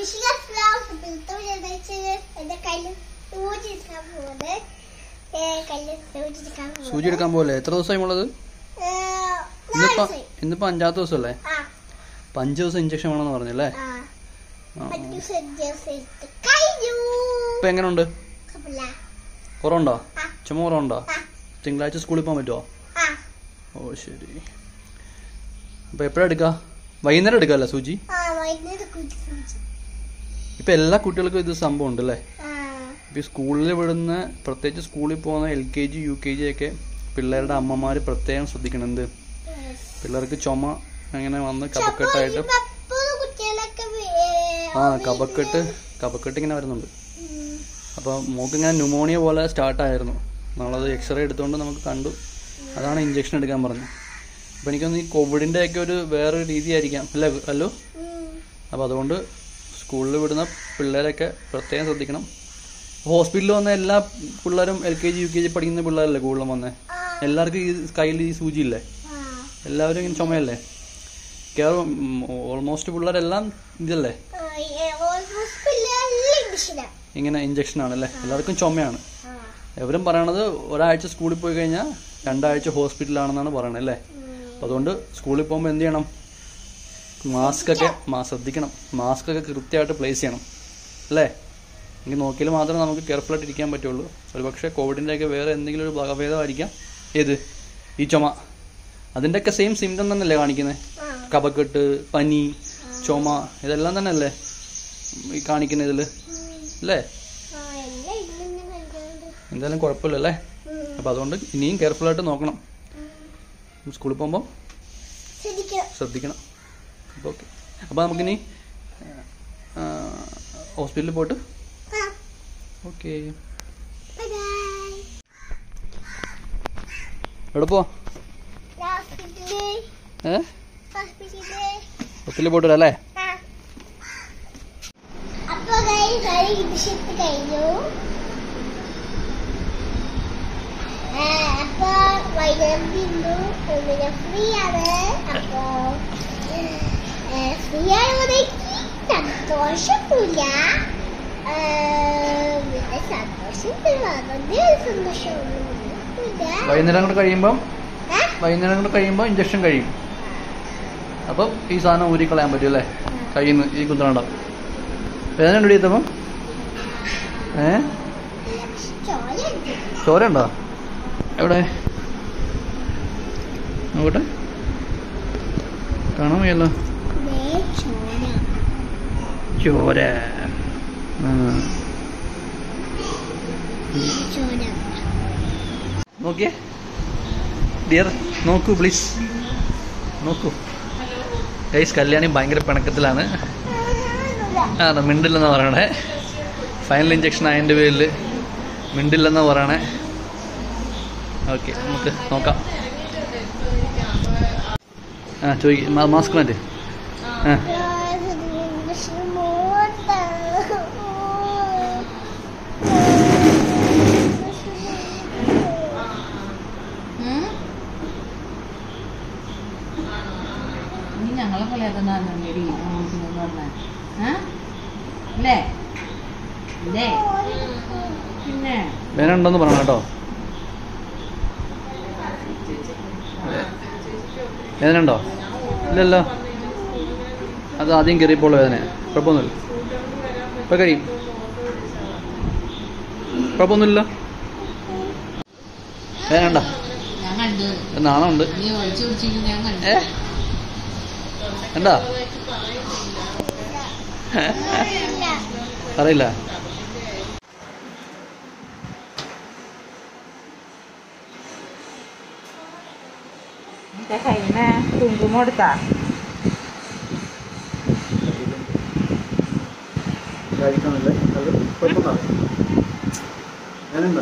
എന്റെ കയ്യിൽ സൂചി എടുക്കാൻ പോകുന്നത് ഏ, കയ്യിൽ സൂചി എടുക്കാൻ പോകുന്നത്. സൂചി എടുക്കാൻ പോലെ എത്ര ദിവസമായി ഉള്ളത് ഏ, നാല് ഇന്നിപ്പോ ദിവസം. ഇന്നിപ്പോ അഞ്ചാമത്തെ ദിവസമല്ലേ ആ, അപ്പൊ അഞ്ച് ദിവസം ഇഞ്ചക്ഷൻ വേണമെന്ന് പറഞ്ഞല്ലേ ആ. ആ. അഞ്ച് ദിവസം, അഞ്ച് ദിവസം എടുത്ത് കഴിഞ്ഞു. ഇപ്പൊ എങ്ങനെയുണ്ട് കുഴപ്പമില്ല. കുറവുണ്ടോ ആ, ചുമ കുറവുണ്ടോ ആ, തിങ്കളാഴ്ച സ്കൂളിൽ പോകാൻ പറ്റുമോ ആ. ഓ ശരി അപ്പൊ എപ്പോഴാ എടുക്കുക വൈകുന്നേരം എടുക്കാല്ലേ സൂചി ആ, വൈകുന്നേരം കുടിച്ച് സൂചി. ഇപ്പൊ എല്ലാ കുട്ടികൾക്കും ഇത് സംഭവം ഉണ്ട് അല്ലേ ആ, ഇപ്പൊ ഈ സ്കൂളിൽ വിടുന്ന പ്രത്യേകിച്ച് സ്കൂളിൽ പോകുന്ന L K G U K G ഒക്കെ പിള്ളേരുടെ അമ്മമാര് പ്രത്യേകം ശ്രദ്ധിക്കണം എന്ത് yes. പിള്ളേർക്ക് ചുമ അങ്ങനെ വന്ന് കഫക്കെട്ടായിട്ട് ഇപ്പൊ എപ്പോഴും കുട്ടികളൊക്കെ ഏ, ആ കഫക്കെട്ട് കഫക്കെട്ട് ഇങ്ങനെ വരുന്നുണ്ട് ഉം. അപ്പോൾ മോക്ക് ഇങ്ങനെ ന്യൂമോണിയ പോലെ സ്റ്റാർട്ടായിരുന്നു നമ്മളത് എക്സ്റേ എടുത്തുകൊണ്ട് നമുക്ക് കണ്ടു അതാണ് ഇഞ്ചക്ഷൻ എടുക്കാൻ പറഞ്ഞത് അപ്പോൾ എനിക്കൊന്ന് ഈ കോവിഡിൻ്റെ ഒക്കെ ഒരു വേറൊരു രീതി ആയിരിക്കാം അല്ലേ അല്ലോ ഉം. അപ്പോൾ അതുകൊണ്ട് സ്കൂളിൽ വിടുന്ന പിള്ളേരൊക്കെ പ്രത്യേകം ശ്രദ്ധിക്കണം ഹോസ്പിറ്റലിൽ വന്ന എല്ലാ പിള്ളേരും L K G U K G പഠിക്കുന്ന പിള്ളേരല്ലേ കൂടുതലും വന്നേ ആ, എല്ലാവർക്കും ഈ കയ്യിൽ ഈ സൂചിയില്ലേ ആ. എല്ലാവരും ഇങ്ങനെ ചുമയല്ലേ കേറും ഓൾമോസ്റ്റ് പിള്ളേരെല്ലാം ഇതല്ലേ ആ, ഏ, almost പിള്ളേരെല്ലാം ഇംഗ്ലീഷിലാ. ഇങ്ങനെ ഇഞ്ചക്ഷൻ ആണല്ലേ എല്ലാവർക്കും ചുമയാണ് ആ, എവരും പറയണത് ഒരാഴ്ച സ്കൂളിൽ പോയി കഴിഞ്ഞാൽ രണ്ടാഴ്ച ഹോസ്പിറ്റലാണെന്നാണ് പറയണത് അല്ലേ ഉം. അപ്പോൾ അതുകൊണ്ട് സ്കൂളിൽ പോകുമ്പോൾ എന്ത് ചെയ്യണം മാസ്ക് ഒക്കെ മാ ശ്രദ്ധിക്കണം മാസ്ക് ഒക്കെ കൃത്യമായിട്ട് പ്ലേസ് ചെയ്യണം അല്ലേ എനിക്ക് നോക്കിയാൽ മാത്രമേ നമുക്ക് കെയർഫുൾ ആയിട്ട് ഇരിക്കാൻ പറ്റുള്ളൂ ഒരു പക്ഷേ കോവിഡിൻ്റെ ഒക്കെ വേറെ എന്തെങ്കിലും ഒരു വകഭേദമായിരിക്കാം ഏത് ഈ ചുമ അതിൻ്റെയൊക്കെ സെയിം സിംറ്റം തന്നെയല്ലേ കാണിക്കുന്നത് ആ, കഫക്കെട്ട് പനി ചുമ ഇതെല്ലാം തന്നെ അല്ലേ ഈ കാണിക്കുന്ന ഇതിൽ ഉം. അല്ലേ ആ, എല്ലാം ഇങ്ങനെ കണ്ടുകൊണ്ട്. എന്തായാലും കുഴപ്പമില്ല അല്ലേ ഉം. അപ്പോൾ അതുകൊണ്ട് ഇനിയും കെയർഫുൾ ആയിട്ട് നോക്കണം സ്കൂളിൽ പോകുമ്പോൾ ശ്രദ്ധിക്കണം. ശ്രദ്ധിക്കണം അപ്പോൾ ഓക്കെ അപ്പോൾ നമുക്കിനി ഹോസ്പിറ്റലിൽ പോയിട്ട് ആ, ഓക്കെ bye bye. എവിടെ പോവാ ഹോസ്പിറ്റലില്, ഏ ഹോസ്പിറ്റലില്. ഹോസ്പിറ്റലിൽ പോയിട്ട് വരാം അല്ലേ ആ. അപ്പൊ guys, അത് ഇടിച്ചിട്ട് കഴിഞ്ഞു ആ, അപ്പൊ വൈകുന്നേരം തിന്നു പിന്നെ ഫ്രീ ആണ് അപ്പൊ ഫ്രീ ആയതുകൊണ്ട് എനിക്ക് സന്തോഷമില്ല ആ, പിന്നെ സന്തോഷം വളരെ സന്തോഷമൊന്നുമില്ല വൈകുന്നേരം കൂടെ കഴിയുമ്പം ഏ? വൈകുന്നേരം കൂടെ കഴിയുമ്പോൾ ഇഞ്ചക്ഷൻ കഴിയും അപ്പം ഈ സാധനം ഊരി കളയാൻ പറ്റും അല്ലേ കയ്യിൽ നിന്ന് ഈ കുത്തണണ്ട വേദന ഉണ്ടോ എത്തപ്പം ഏ ചോരയുണ്ട്. ചോര ഉണ്ടോ എവിടെ നോക്കട്ടെ കാണാൻ വയ്യല്ലോ ദേ ചോര ചോര ആ. ചോര നോക്കിയേ ഡിയർ നോക്കൂ പ്ലീസ് നോക്കൂ ഗൈസ് കല്യാണി ഭയങ്കര പിണക്കത്തിലാണ് ആ അതെ മിണ്ടില്ലെന്നാ പറയണേ ഫൈനൽ ഇഞ്ചക്ഷൻ ആയതിൻ്റെ പേരിൽ മിണ്ടില്ലെന്നാ പറയണേ ഓക്കെ നമുക്ക് നോക്കാം ആ ചോദിക്കും മാസ്ക് മാറ്റ് ആ ഇനി ഞങ്ങളെ കളിയാക്കുന്നതാണ് മേടി എന്ന് പറഞ്ഞാൽ അല്ലേ ഇല്ലേ പിന്നെ വേദന ഉണ്ടെന്ന് പറയണം കേട്ടോ വേദന ഉണ്ടോ ഇല്ലല്ലോ അത് ആദ്യം കയറിയപ്പോൾ വേദന കുഴപ്പമൊന്നുമില്ല ഇപ്പൊ കഴിയും കുഴപ്പമൊന്നുമില്ല വേദന ഉണ്ടോ ഞാൻ കണ്ടു നാണമുണ്ട് നീ ഒളിച്ചു പിടിച്ചിരിക്കുന്ന ഞാൻ കണ്ടു ഏ എന്താ അറിയില്ല കൈമേ കുങ്കുമം എടുത്താ കഴിക്കണല്ലേ അത് കുഴപ്പമുണ്ടോ വേദന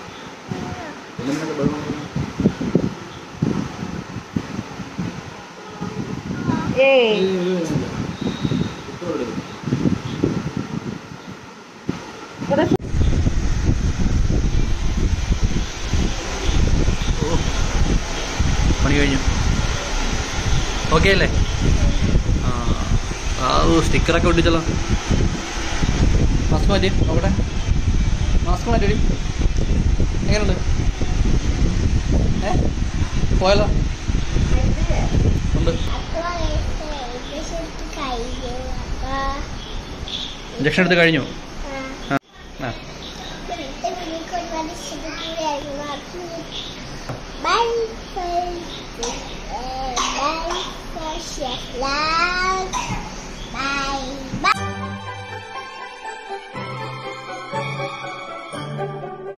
ഏയ് ഇവിടെ പണി കഴിഞ്ഞു ഓക്കെ അല്ലേ ആ ആ സ്റ്റിക്കറൊക്കെ ഒട്ടിച്ചല്ലോ മാസ്ക് മാറ്റി നോക്കട്ടെ മാസ്ക് മാറ്റി എങ്ങനെയുണ്ട് ഏ പോയല്ലോ ഉണ്ട് അപ്പൊ ഏകദേശം കഴിഞ്ഞു അപ്പൊ ഇഞ്ചക്ഷൻ എടുത്ത് കഴിഞ്ഞു ആ, ആ ഇന്നത്തെ വീഡിയോക്ക് ഒരുപാട് ഇഷ്ടപ്പെട്ടില്ലായിരുന്നു ബൈ ബൈ ബൈ